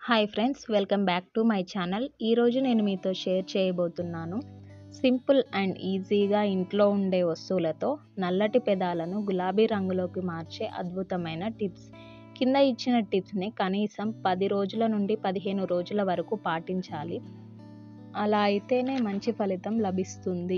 hi friends welcome back to my channel ఈరోజు నేను మీతో షేర్ చేయబోతున్నాను సింపుల్ అండ్ ఈజీగా ఇంట్లో ఉండే వస్తువులతో నల్లటి పెదాలను గులాబీ రంగులోకి మార్చే అద్భుతమైన టిప్స్ కింద ఇచ్చిన టిప్స్ని కనీసం పది రోజుల నుండి పదిహేను రోజుల వరకు పాటించాలి అలా అయితేనే మంచి ఫలితం లభిస్తుంది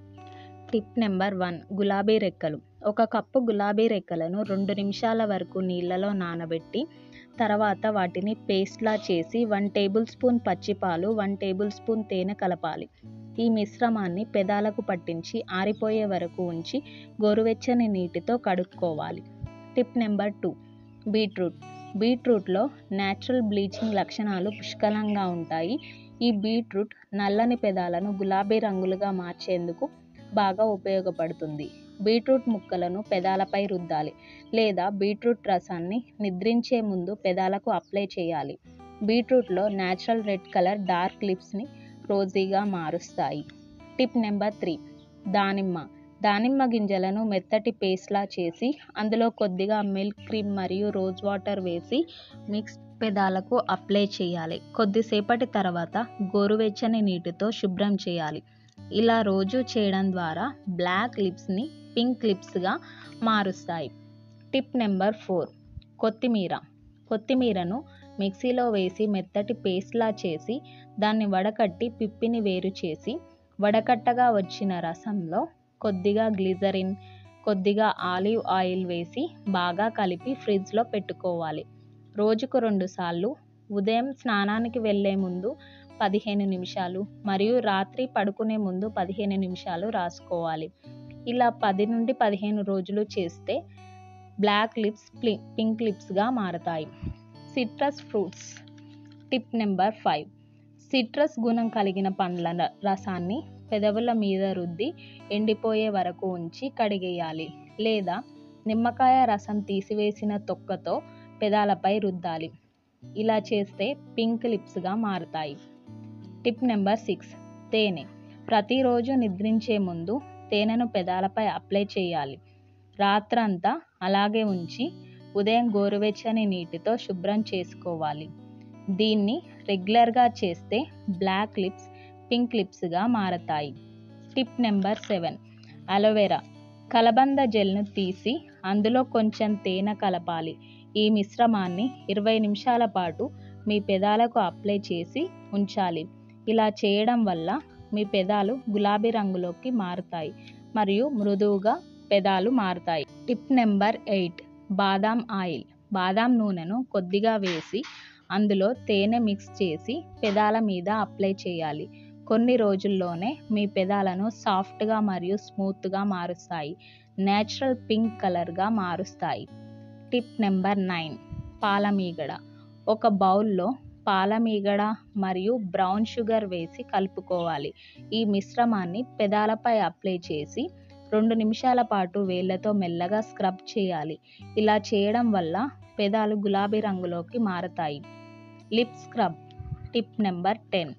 టిప్ నెంబర్ వన్ గులాబీ రెక్కలు ఒక కప్పు గులాబీ రెక్కలను రెండు నిమిషాల వరకు నీళ్ళలో నానబెట్టి తర్వాత వాటిని పేస్ట్లా చేసి వన్ టేబుల్ స్పూన్ పచ్చిపాలు వన్ టేబుల్ స్పూన్ తేనె కలపాలి ఈ మిశ్రమాన్ని పెదాలకు పట్టించి ఆరిపోయే వరకు ఉంచి గోరువెచ్చని నీటితో కడుక్కోవాలి టిప్ నెంబర్ టూ బీట్రూట్ బీట్రూట్లో న్యాచురల్ బ్లీచింగ్ లక్షణాలు పుష్కలంగా ఉంటాయి ఈ బీట్రూట్ నల్లని పెదాలను గులాబీ రంగులుగా మార్చేందుకు బాగా ఉపయోగపడుతుంది బీట్రూట్ ముక్కలను పెదాలపై రుద్దాలి లేదా బీట్రూట్ రసాన్ని నిద్రించే ముందు పెదాలకు అప్లై చేయాలి బీట్రూట్లో న్యాచురల్ రెడ్ కలర్ డార్క్ లిప్స్ని రోజీగా మారుస్తాయి టిప్ నెంబర్ త్రీ దానిమ్మ దానిమ్మ గింజలను మెత్తటి పేస్ట్లా చేసి అందులో కొద్దిగా మిల్క్ క్రీమ్ మరియు రోజ్ వాటర్ వేసి మిక్స్ పెదాలకు అప్లై చేయాలి కొద్దిసేపటి తర్వాత గోరువెచ్చని నీటితో శుభ్రం చేయాలి ఇలా రోజు చేయడం ద్వారా బ్లాక్ లిప్స్ని పింక్ లిప్స్గా మారుస్తాయి టిప్ నెంబర్ ఫోర్ కొత్తిమీర కొత్తిమీరను మిక్సీలో వేసి మెత్తటి పేస్ట్లా చేసి దాన్ని వడకట్టి పిప్పిని వేరు చేసి వడకట్టగా వచ్చిన రసంలో కొద్దిగా గ్లిజరిన్ కొద్దిగా ఆలివ్ ఆయిల్ వేసి బాగా కలిపి ఫ్రిడ్జ్లో పెట్టుకోవాలి రోజుకు రెండు సార్లు ఉదయం స్నానానికి వెళ్ళే ముందు పదిహేను నిమిషాలు మరియు రాత్రి పడుకునే ముందు పదిహేను నిమిషాలు రాసుకోవాలి ఇలా పది నుండి పదిహేను రోజులు చేస్తే బ్లాక్ లిప్స్ పింక్ లిప్స్గా మారతాయి citrus fruits tip number five citrus గుణం కలిగిన పండ్ల రసాన్ని పెదవుల మీద రుద్ది ఎండిపోయే వరకు ఉంచి కడిగేయాలి లేదా నిమ్మకాయ రసం తీసివేసిన తొక్కతో పెదాలపై రుద్దాలి ఇలా చేస్తే పింక్ లిప్స్గా మారుతాయి టిప్ నెంబర్ సిక్స్ తేనె ప్రతిరోజు నిద్రించే ముందు తేనెను పెదాలపై అప్లై చేయాలి రాత్రంతా అలాగే ఉంచి ఉదయం గోరువెచ్చని నీటితో శుభ్రం చేసుకోవాలి దీన్ని రెగ్యులర్గా చేస్తే బ్లాక్ లిప్స్ పింక్ లిప్స్గా మారతాయి టిప్ నెంబర్ సెవెన్ అలోవెరా కలబంద జెల్ను తీసి అందులో కొంచెం తేనె కలపాలి ఈ మిశ్రమాన్ని ఇరవై నిమిషాల పాటు మీ పెదాలకు అప్లై చేసి ఉంచాలి ఇలా చేయడం వల్ల మీ పెదాలు గులాబీ రంగులోకి మారుతాయి మరియు మృదువుగా పెదాలు మారుతాయి టిప్ నెంబర్ ఎయిట్ బాదాం ఆయిల్ బాదాం నూనెను కొద్దిగా వేసి అందులో తేనె మిక్స్ చేసి పెదాల మీద అప్లై చేయాలి కొన్ని రోజుల్లోనే మీ పెదాలను సాఫ్ట్గా మరియు స్మూత్గా మారుస్తాయి నేచురల్ పింక్ కలర్గా మారుస్తాయి టిప్ నెంబర్ నైన్ పాలమీగడ ఒక బౌల్లో పాలమీగడ మరియు బ్రౌన్ షుగర్ వేసి కలుపుకోవాలి ఈ మిశ్రమాన్ని పెదాలపై అప్లై చేసి రెండు నిమిషాల పాటు వేళ్ళతో మెల్లగా స్క్రబ్ చేయాలి ఇలా చేయడం వల్ల పెదాలు గులాబీ రంగులోకి మారతాయి lip scrub tip number ten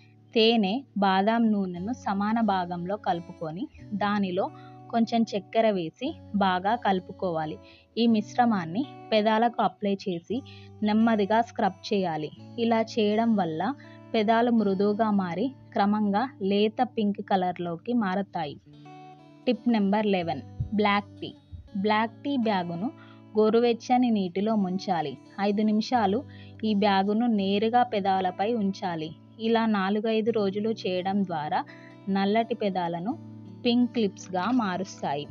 తేనె బాదాం నూనెను సమాన భాగంలో కలుపుకొని దానిలో కొంచెం చక్కెర వేసి బాగా కలుపుకోవాలి ఈ మిశ్రమాన్ని పెదాలకు అప్లై చేసి నెమ్మదిగా స్క్రబ్ చేయాలి ఇలా చేయడం వల్ల పెదాలు మృదువుగా మారి క్రమంగా లేత పింక్ కలర్లోకి మారతాయి tip number eleven black tea black tea బ్యాగును గోరువెచ్చని నీటిలో ముంచాలి ఐదు నిమిషాలు ఈ బ్యాగును నేరుగా పెదాలపై ఉంచాలి ఇలా నాలుగైదు రోజులు చేయడం ద్వారా నల్లటి పెదాలను పింక్ లిప్స్గా మారుస్తాయి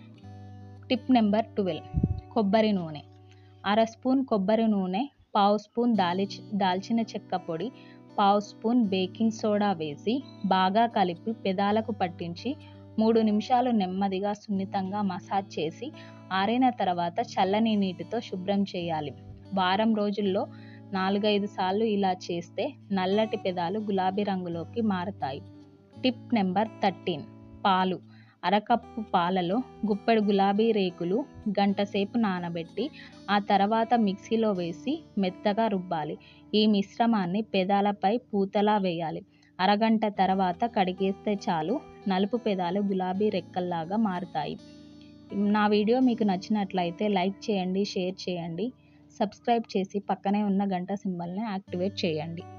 టిప్ నెంబర్ ట్వెల్వ్ కొబ్బరి నూనె అర స్పూన్ కొబ్బరి నూనె పావు స్పూన్ దాలి దాల్చిన చెక్క పొడి పావు స్పూన్ బేకింగ్ సోడా వేసి బాగా కలిపి పెదాలకు పట్టించి మూడు నిమిషాలు నెమ్మదిగా సున్నితంగా మసాజ్ చేసి ఆరిన తర్వాత చల్లని నీటితో శుభ్రం చేయాలి వారం రోజుల్లో నాలుగైదు సార్లు ఇలా చేస్తే నల్లటి పెదాలు గులాబీ రంగులోకి మారతాయి టిప్ నెంబర్ థర్టీన్ పాలు అరకప్పు పాలలో గుప్పెడు గులాబీ రేకులు గంట సేపు నానబెట్టి ఆ తర్వాత మిక్సీలో వేసి మెత్తగా రుబ్బాలి ఈ మిశ్రమాన్ని పెదాలపై పూతలా వేయాలి అరగంట తర్వాత కడిగేస్తే చాలు నలుపు పెదాలు గులాబీ రెక్కల్లాగా మారుతాయి నా వీడియో మీకు నచ్చినట్లయితే లైక్ చేయండి షేర్ చేయండి సబ్స్క్రైబ్ చేసి పక్కనే ఉన్న గంట సింబల్ని యాక్టివేట్ చేయండి